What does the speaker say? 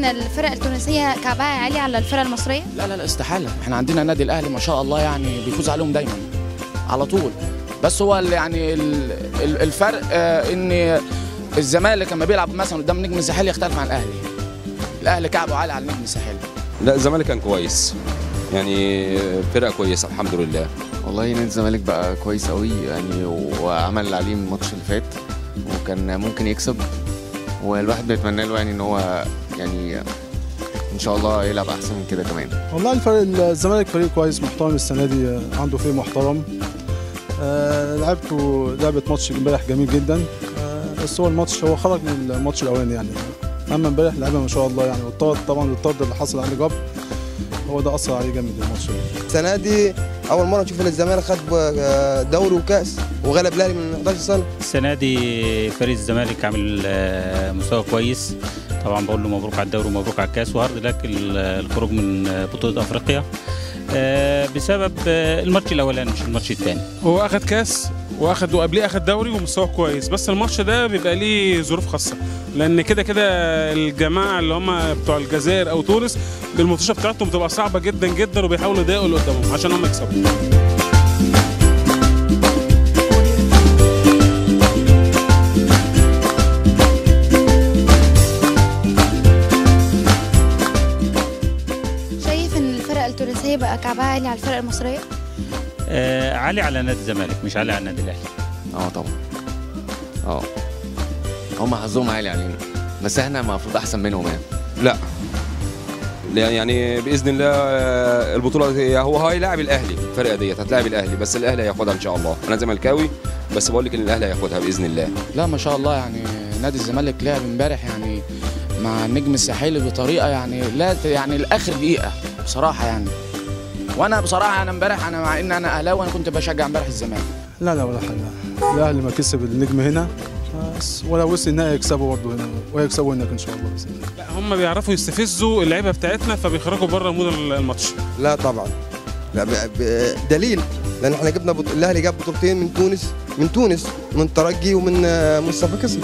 الفرق التونسيه كعبها عالي على الفرق المصريه لا لا لا استحاله احنا عندنا النادي الاهلي ما شاء الله يعني بيفوز عليهم دايما على طول بس هو ال- يعني ال- ال- الفرق آه، ان الزمالك لما بيلعب مثلا قدام نجم الساحلي يختلف عن الاهلي الاهلي كعبه عالي على النجم الساحلي لا الزمالك كان كويس يعني فرقه كويسه الحمد لله والله نادي الزمالك بقى كويس قوي يعني وعمل اللي عليه من الماتش اللي فات وكان ممكن يكسب والواحد بيتمنى له يعني ان هو يعني ان شاء الله يلعب احسن من كده كمان والله الفريق الزمالك فريق كويس محترم السنه دي آه، عنده فريق محترم آه لعبته لعبه ماتش امبارح جميل جدا آه بس هو الماتش هو خرج من الماتش الاولاني يعني اما امبارح لعبها ما شاء الله يعني والطرد طبعا الطرد اللي حصل عليه جاب هو ده اثر عليه جامد الماتش ده السنه دي اول مره نشوف ان الزمالك خد دوري وكاس وغلب الاهلي من 11 سنه السنه دي فريق الزمالك عامل آه، مستوى كويس طبعا بقول له مبروك على الدوري ومبروك على الكاس وهارد لك ال- الخروج من آه، بطوله افريقيا آه، بسبب آه، الماتش الاولاني مش الماتش الثاني هو اخد كاس واخد وقبليه اخد دوري ومستواه كويس بس الماتش ده بيبقى ليه ظروف خاصه لان كده كده الجماعه اللي هم بتوع الجزائر او تونس الماتشات بتاعتهم بتبقى صعبه جدا جدا وبيحاولوا يضايقوا اللي قدامهم عشان هم يكسبوا شايف ان الفرق التونسيه بقى كعبها عالي على الفرق المصريه آه، عالي على نادي الزمالك مش عالي على النادي الاهلي اه طبعا اه هم حظهم عالي علينا بس احنا المفروض احسن منهم يعني لا لا يعني باذن الله آه، البطوله دي هو هيلاعب الاهلي الفرقه ديت هتلاعب الاهلي بس الاهلي هياخدها ان شاء الله انا زملكاوي بس بقول لك ان الاهلي هياخدها باذن الله لا ما شاء الله يعني نادي الزمالك لعب امبارح يعني مع النجم الساحلي بطريقه يعني لا ت- يعني لاخر دقيقه بصراحه يعني وانا بصراحه انا امبارح انا مع ان انا اهلاوي انا كنت بشجع امبارح الزمالك لا لا ولا حاجه الاهلي ما كسب النجم هنا بس ولا وصل النهائي يكسبوا برضه هنا ويكسبوا هناك ان شاء الله بإذن الله. لا هم بيعرفوا يستفزوا اللعيبه بتاعتنا فبيخرجوا بره مود الماتش لا طبعا لا ب- ب- دليل لان احنا جبنا بط... الاهلي جاب بطولتين من تونس من تونس من ترجي ومن آه، مصطفى كسب